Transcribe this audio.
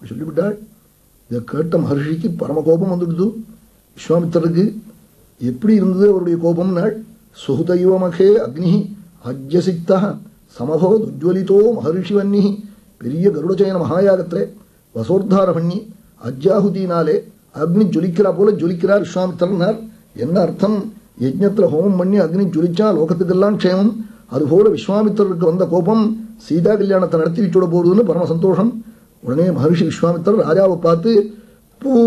சொல்லிவிட்டாள் இதை கேட்ட மகர்ஷிக்கு பரம கோபம் வந்துடுது விஸ்வாமித்திரருக்கு எப்படி இருந்தது அவருடைய கோபம்னாள் சுகுதைவமகே அக்னி அஜ்யசிக்தா சமபவ உஜ்வலித்தோ மகர்ஷிவன்னி பெரிய கருடச்சயன மகாயாகத்திலே வசோர்தார பண்ணி அஜ்யாகுதினாலே அக்னி ஜொலிக்கிறா போல ஜொலிக்கிறார் விஸ்வாமித்திரனார் என்ன அர்த்தம் யஜ்ஞத்துல ஹோமம் பண்ணி அக்னி ஜொலிச்சா லோகத்துக்கெல்லாம் க்ஷேமம் அதுபோல விஸ்வாமித்திரருக்கு வந்த கோபம் சீதா கல்யாணத்தை நடத்தி வச்சுட போறதுன்னு பரம சந்தோஷம் உடனே மகர்ஷி விஸ்வாமித்திரர் ராஜாவை பார்த்து பூ